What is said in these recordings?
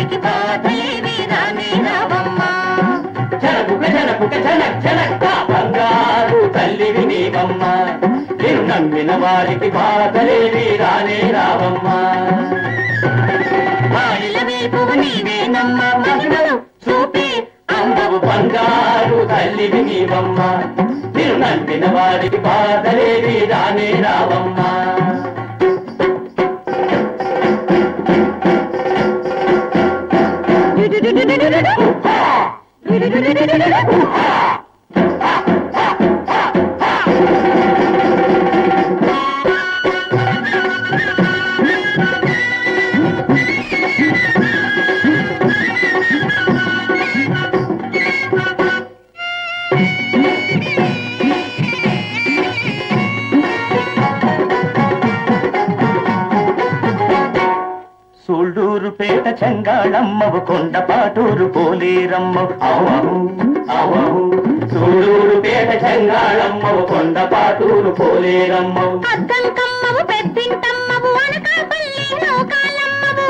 వారికి బాధలేవి రాని రావమ్మా జనకుక జనకుక జనక్ జనక్క బంగారు తల్లివి నీవమ్మ నేను నమ్మిన వారికి బాధలేవి రానే రావమ్మా మాయల వేపువు నీవేనమ్మా మహిమలు చూపి అందవు బంగారు తల్లివి నీవమ్మ నేను నమ్మిన వారికి బాధలేవి రానే రావమ్మా సూళ్ళూరు పేట చెంగాళమ్మవు కొండపాటూరు పోలేరమ్మవు అవహు అవహు సూళ్ళూరు పేట చెంగాళమ్మవు కొండపాటూరు పోలేరమ్మవు అద్దం కమ్మవు పెద్దింటమ్మవు అనకాపల్లి నౌకాలమ్మవు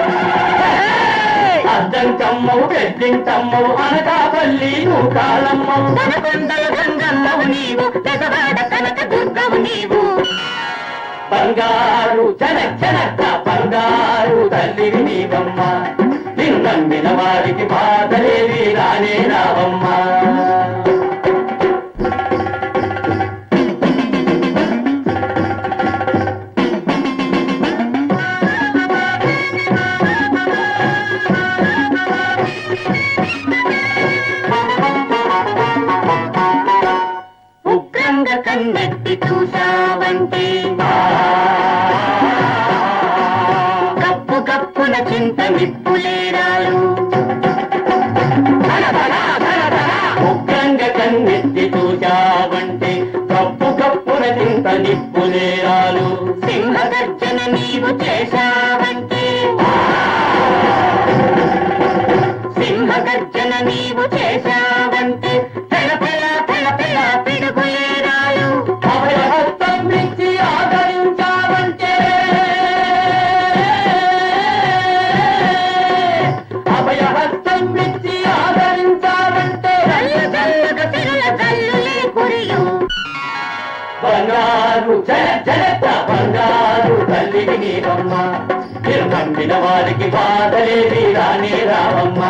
అద్దం కమ్మవు పెద్దింటమ్మవు అనకాపల్లి నూకాలమ్మవు తనకొండల గంగమ్మవు నీవు పెదవాడ కనక దుర్గవు నీవు బంగారు జన జనక బంగారు తల్లివి నీవమ్మ నిన్ను నమ్మిన వారికి బాధలేవి రానే రావమ్మా ఉగ్రంగా కన్నెత్తి చూసావంటే గప్పు గప్పున చింత విప్పులేరాలు ఉగ్రంగా కన్నెత్తి చూశావంటే కప్పు కప్పున చింత నిప్పులేరాలు సింహగర్జన నీవు చేశావంటే సింహగర్జన నీవు చేశావంటే పెళ పెళ పెళ పెళ పిడుగులేరాలు అభయహస్తం ఇచ్చి ఆదరించావంటే అభయహస్తం ఇచ్చి ఆదరించావంటే కళ్ళు కళ్ళుగా సిరుల కల్లులే కురియు బంగారు జన జనత బంగారు తల్లివి నీవమ్మ మీరు నమ్మిన వారికి బాధలేవి రానే రావమ్మా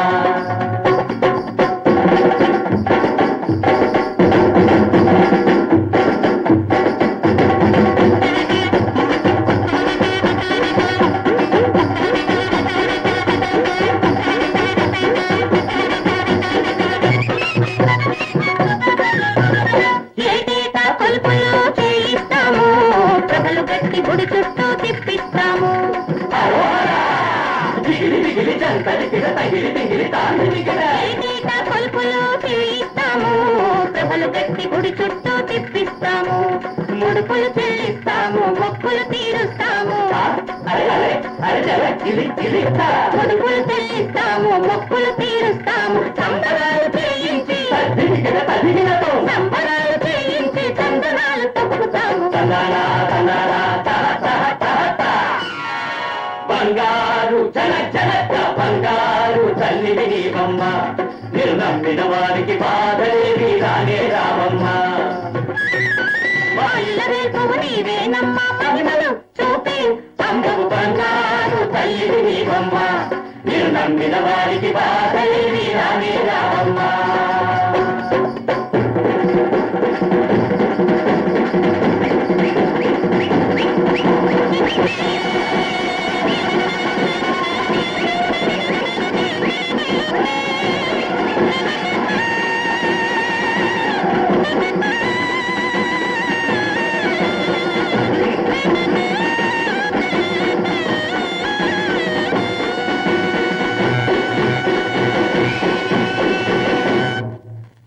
ఏటేటా కొలుపులు చేయిస్తాము ప్రభలు గట్టి గుడి చుట్టూ తిప్పిస్తాము దిగిలి దిగిలి జంతలి తిగ తగిలి దిగిలి తాగి దిగిల ఏటేటా కొలుపులు చేయిస్తాము ప్రభలు గట్టి గుడి చుట్టూ తిప్పిస్తాము ముడుపులు చెల్లిస్తాము మొక్కులు తీరుస్తాము అరే అరే అరే జల గిలి గిలి తా. ముడుపులు చెల్లిస్తాము మొక్కులు తీరుస్తాము సంబరాలు చేయించి తదిగిన తదిగినతో సంబరాలు చేయించి చందనాలు తొక్కుతాము తనాలా తనాలా తా తా తా తా. బంగారు జన జనక బంగారు తల్లివి నీవమ్మ మీరు నమ్మిన వారికి బాధలేవి రానే రావమ్మా వాళ్ళ రేపువు నీవేనమ్మా మహిమలు చూపి అందవు బంగారు తల్లివి నీవమ్మ మీరు నమ్మిన వారికి బాధలేవి రానే రావమ్మా